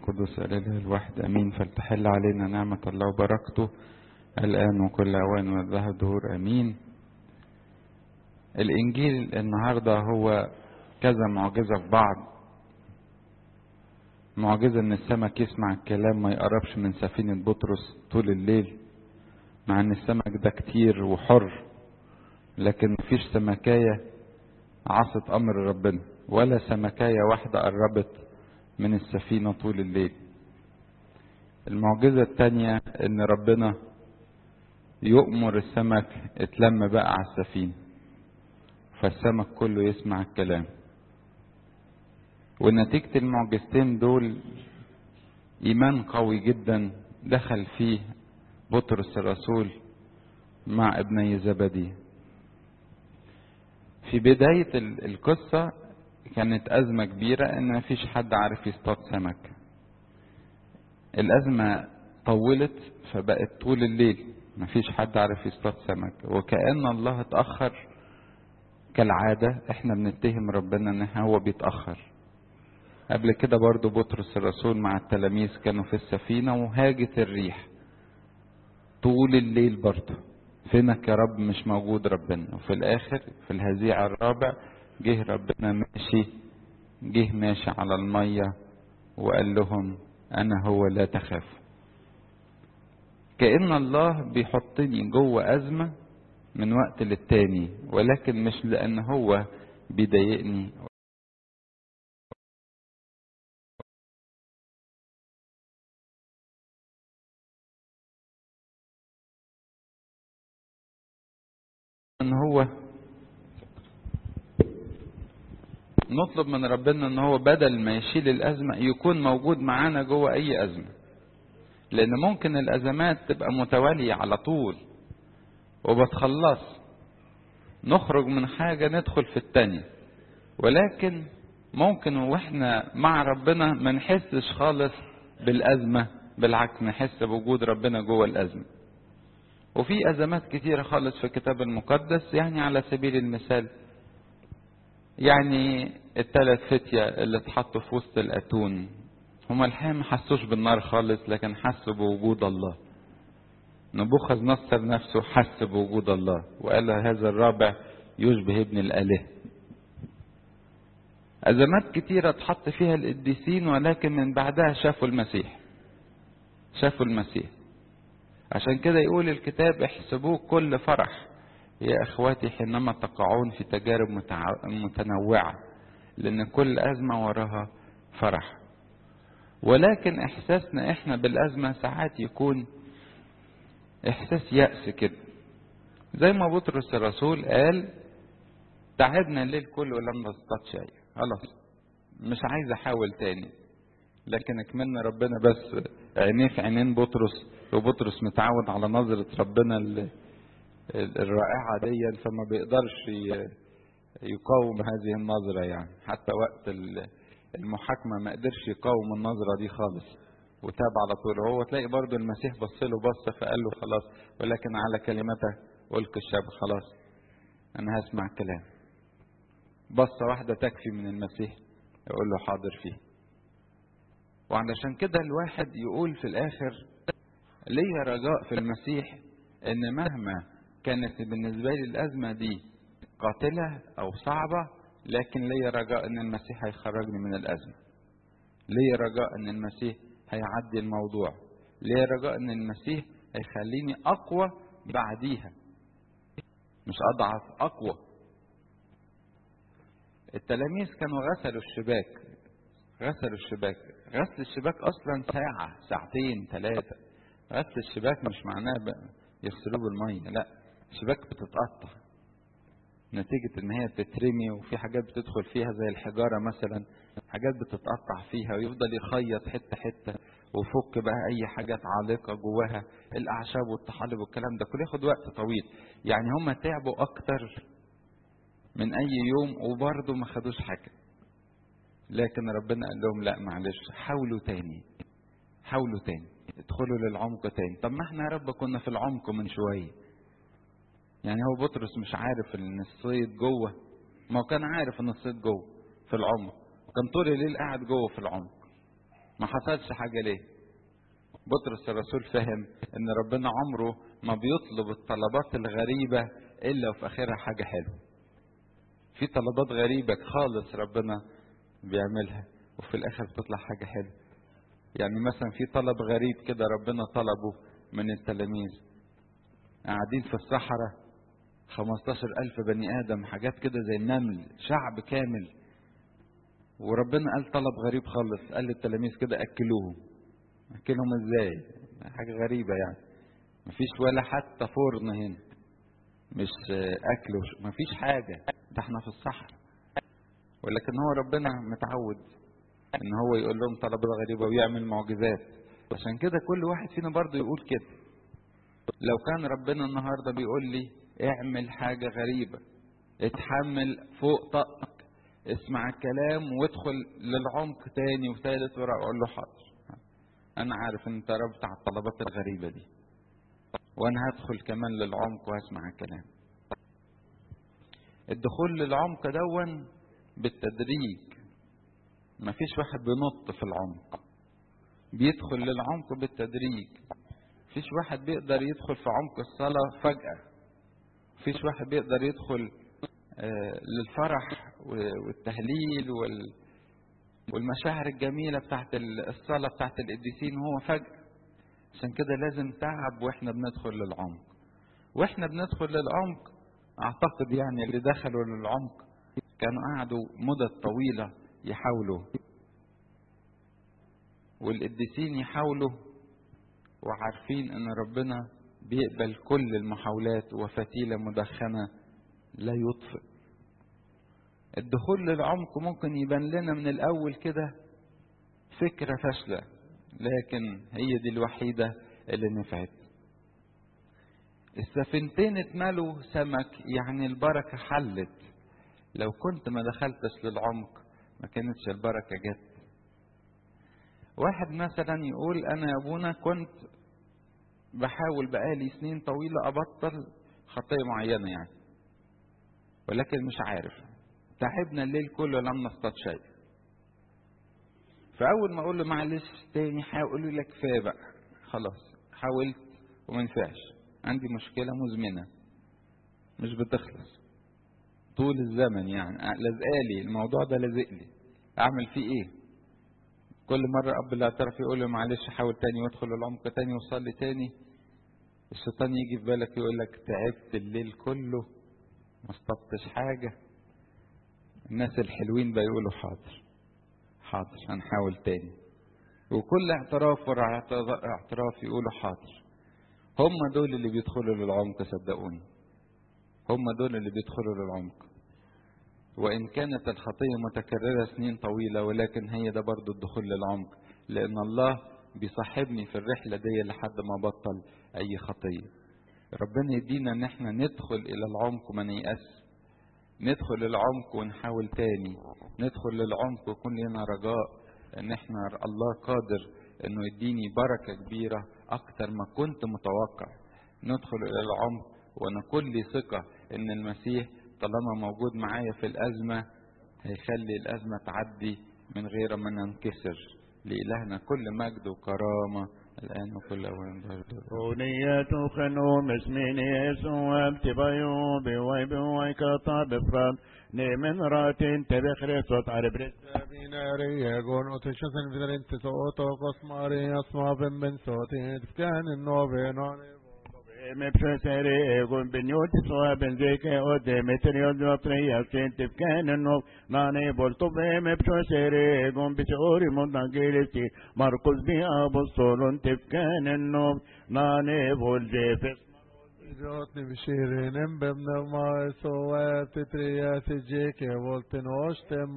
القدس الإله الواحد أمين فلتحل علينا نعمة الله وبركته الآن وكل أوان وذهب الدهور أمين الإنجيل النهاردة هو كذا معجزة في بعض معجزة إن السمك يسمع الكلام ما يقربش من سفينة بطرس طول الليل مع إن السمك ده كتير وحر لكن مفيش سمكاية عصت أمر ربنا ولا سمكاية واحدة قربت من السفينة طول الليل المعجزة التانية إن ربنا يؤمر السمك اتلم بقى على السفينة فالسمك كله يسمع الكلام ونتيجة المعجزتين دول إيمان قوي جدا دخل فيه بطرس الرسول مع ابني زبدي في بداية القصة كانت أزمة كبيرة إن مفيش حد عارف يصطاد سمك الأزمة طولت فبقت طول الليل مفيش حد عارف يصطاد سمك وكأن الله اتأخر كالعادة احنا بنتهم ربنا ان هو بيتأخر قبل كده برضو بطرس الرسول مع التلاميذ كانوا في السفينة وهاجت الريح طول الليل برضو فينك يا رب مش موجود ربنا وفي الاخر في الهزيع الرابع جه ربنا ماشي جه ماشي على المية وقال لهم انا هو لا تخاف كأن الله بيحطني جوه أزمة من وقت للتاني ولكن مش لأن هو بيضايقني ان هو نطلب من ربنا ان هو بدل ما يشيل الازمه يكون موجود معانا جوه اي ازمه لان ممكن الازمات تبقى متواليه على طول وبتخلص نخرج من حاجه ندخل في التانيه ولكن ممكن واحنا مع ربنا ما نحسش خالص بالازمه بالعكس نحس بوجود ربنا جوه الازمه وفي ازمات كتيره خالص في الكتاب المقدس يعني على سبيل المثال يعني الثلاث فتية اللي اتحطوا في وسط الاتون هما الحقيقة ما حسوش بالنار خالص لكن حسوا بوجود الله نبوخذ نصر نفسه حس بوجود الله وقال هذا الرابع يشبه ابن الآلهة أزمات كتيرة اتحط فيها القديسين ولكن من بعدها شافوا المسيح شافوا المسيح عشان كده يقول الكتاب احسبوه كل فرح يا اخواتي حينما تقعون في تجارب متنوعة لان كل ازمة وراها فرح ولكن احساسنا احنا بالازمة ساعات يكون احساس يأس كده زي ما بطرس الرسول قال تعبنا الليل كله ولم نصطاد شيء خلاص مش عايز احاول تاني لكن اكملنا ربنا بس عينيه في عينين بطرس وبطرس متعود على نظرة ربنا الرائعة دي فما بيقدرش يقاوم هذه النظرة يعني حتى وقت المحاكمة ما قدرش يقاوم النظرة دي خالص وتاب على طول هو تلاقي برضو المسيح بص له بصة فقال له خلاص ولكن على كلمته ألقي الشاب خلاص أنا هسمع كلام بصة واحدة تكفي من المسيح يقول له حاضر فيه وعلشان كده الواحد يقول في الآخر ليا رجاء في المسيح ان مهما كانت بالنسبه لي الازمه دي قاتله او صعبه لكن ليا رجاء ان المسيح هيخرجني من الازمه ليا رجاء ان المسيح هيعدي الموضوع ليا رجاء ان المسيح هيخليني اقوى بعديها مش اضعف اقوى التلاميذ كانوا غسلوا الشباك غسلوا الشباك غسل الشباك اصلا ساعه ساعتين ثلاثه غسل الشباك مش معناه بقى يغسلوه بالميه لا الشباك بتتقطع نتيجة ان هي بتترمي وفي حاجات بتدخل فيها زي الحجارة مثلا حاجات بتتقطع فيها ويفضل يخيط حتة حتة وفك بقى اي حاجات عالقة جواها الاعشاب والطحالب والكلام ده كله ياخد وقت طويل يعني هم تعبوا اكتر من اي يوم وبرضه ما خدوش حاجة لكن ربنا قال لهم لا معلش حاولوا تاني حاولوا تاني ادخلوا للعمق تاني طب ما احنا يا رب كنا في العمق من شويه يعني هو بطرس مش عارف ان الصيد جوه ما هو كان عارف ان الصيد جوه في العمق وكان طول الليل قاعد جوه في العمق ما حصلش حاجة ليه بطرس الرسول فهم ان ربنا عمره ما بيطلب الطلبات الغريبة الا وفي اخرها حاجة حلوة في طلبات غريبة خالص ربنا بيعملها وفي الاخر بتطلع حاجة حلوة يعني مثلا في طلب غريب كده ربنا طلبه من التلاميذ قاعدين في الصحراء 15 ألف بني آدم حاجات كده زي النمل شعب كامل وربنا قال طلب غريب خالص قال للتلاميذ كده أكلوهم أكلهم إزاي حاجة غريبة يعني مفيش ولا حتى فرن هنا مش أكل وش... مفيش حاجة ده احنا في الصحراء ولكن هو ربنا متعود ان هو يقول لهم طلبات غريبة ويعمل معجزات عشان كده كل واحد فينا برضه يقول كده لو كان ربنا النهارده بيقول لي اعمل حاجة غريبة اتحمل فوق طاقتك اسمع الكلام وادخل للعمق تاني وثالث ورابع اقول له حاضر انا عارف ان انت رب بتاع الطلبات الغريبة دي وانا هدخل كمان للعمق وهسمع الكلام الدخول للعمق دون بالتدريج مفيش واحد بينط في العمق بيدخل للعمق بالتدريج مفيش واحد بيقدر يدخل في عمق الصلاة فجأة مفيش واحد بيقدر يدخل آه للفرح والتهليل وال والمشاعر الجميلة بتاعت الصلاة بتاعت القديسين هو فجأة عشان كده لازم تعب واحنا بندخل للعمق واحنا بندخل للعمق اعتقد يعني اللي دخلوا للعمق كانوا قعدوا مدة طويلة يحاولوا والقديسين يحاولوا وعارفين ان ربنا بيقبل كل المحاولات وفتيلة مدخنة لا يطفئ الدخول للعمق ممكن يبان لنا من الاول كده فكرة فاشلة لكن هي دي الوحيدة اللي نفعت السفينتين اتملوا سمك يعني البركة حلت لو كنت ما دخلتش للعمق ما كانتش البركة جت واحد مثلا يقول انا يا ابونا كنت بحاول بقالي سنين طويلة ابطل خطية معينة يعني ولكن مش عارف تعبنا الليل كله لم نصطاد شيء فاول ما اقول له معلش تاني هيقول لي لك كفايه بقى خلاص حاولت وما ينفعش عندي مشكله مزمنه مش بتخلص طول الزمن يعني لازقالي الموضوع ده لازقلي اعمل فيه ايه كل مره اب الاعتراف يقول له معلش حاول تاني وادخل العمق تاني وصلي تاني الشيطان يجي في بالك يقول لك تعبت الليل كله ما اصطدتش حاجه الناس الحلوين بقى يقولوا حاضر حاضر هنحاول تاني وكل اعتراف ورا اعتراف يقولوا حاضر هم دول اللي بيدخلوا للعمق صدقوني هم دول اللي بيدخلوا للعمق وإن كانت الخطية متكررة سنين طويلة ولكن هي ده برضو الدخول للعمق لأن الله بيصاحبني في الرحلة دي لحد ما بطل أي خطية ربنا يدينا إن احنا ندخل إلى العمق وما نيأس ندخل العمق ونحاول تاني ندخل للعمق ويكون لنا رجاء ان احنا الله قادر انه يديني بركة كبيرة اكتر ما كنت متوقع ندخل الى العمق وانا كل ثقة ان المسيح طالما موجود معايا في الازمة هيخلي الازمة تعدي من غير ما ننكسر لإلهنا كل مجد وكرامة الآن وكل أوان أغنية خنوم اسمين يسوع ابتبايو بواي بواي كطا بفراد نيمن راتين تبخر صوت عرب Binäri egon och tisha sen vidare inte så åt och kosmari asmaven men så till kan en novenan مبشوسري يقول بنيوت سوا بنزيك او ديمتريو دوتري يوتين تفكان النوب ناني بولتو بي مبشوسري يقول بشعوري منتقلتي مركز بي ابو الصولون تفكان النوب ناني بول جيفس Idrotni beskirinen bemna ma så att det tre att ge ke volten ostem